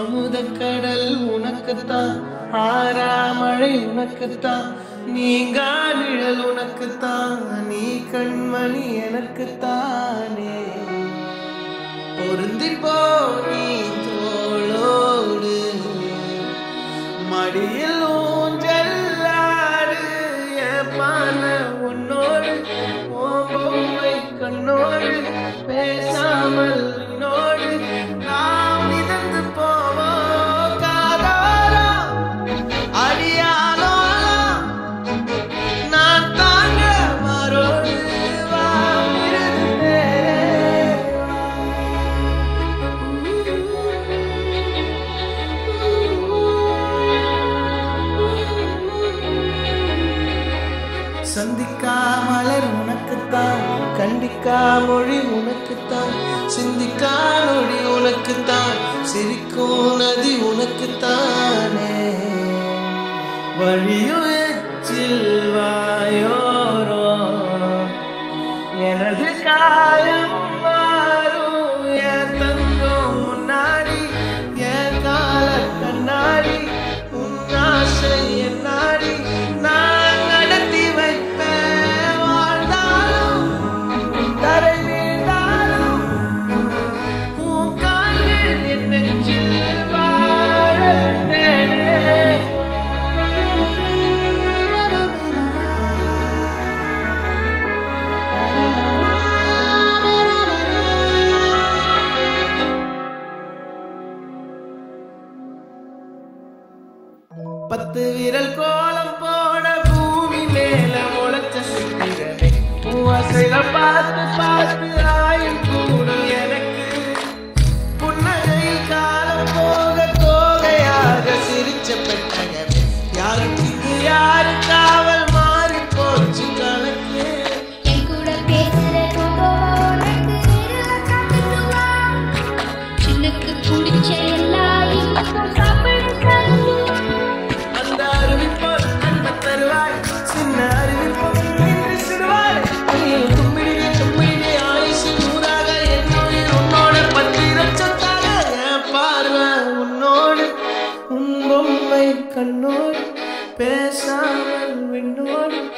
அமுதக்கடல் உனக்குத்தான் ஆறாமழை உனக்குத்தான் நீங்கா நிழல் உனக்குத்தான் நீ கண்மணி எனக்குத்தானே பொருந்தி போ நீ தோளோடு மடியில் ஊஞ்சல்லாடு ஏப்பான உன்னோடு ஓ பொம்மை கண்ணோடு பேசாமல் உன்னோடு நாம் மிதந்து போவோம் காதாரா அடியாலோ நான் தாங்க மரோடு வா சந்திக்கா மலர் உனக்குத்தான் கண்டிக்கா மொழி உனக்குத்தான் சிந்திக்கா நொடி உனக்குத்தான் சிரிக்கும் நதி உனக்குத்தானே வழியும் எச்சில் வாயோரோ எனது காயம் மாறும் என் தங்கம் முன்னாடி என் கால கண்ணாடி உன் ஆசை என் நாடி நான் நடத்தி வைப்பேன் வாழ்ந்தாலும் தரை வீழ்ந்தாலும் உன் கால்கள் என் நெஞ்சில் வாழத்தேனே பத்து விரல் கோலம் போட பூமி மேல முளைச்ச சித்திரமே பூவாசையில பார்த்து பார்த்து ஆயும் கூடும் எனக்கு புன்னகையில் காலம் போக தோகையாக சிரிச்ச பெட்டகமே யாருக்கு இங்கு யாரு காவல் மாறி போச்சு கணக்கு என் கூட பேசுற உனக்கு விரல காட்டுவா சின்னுக்கு பிடிச்ச எல்லா இன்பமும் சாப்பிட தருவா அந்த அறிவிப்போல் அன்ப தருவாய் சின்ன அறிவிப்போல் இன்று சிறுவாய் நீயும் தும்பிடிலே தும்பிடிலே ஆயுசு நூறாக என்னுயிர் உன்னோட பத்திரம் சொத்தாக என் பார்வை உன்னோடு உன் பொம்மை கண்ணோடு பேசாமல் விண்ணோடு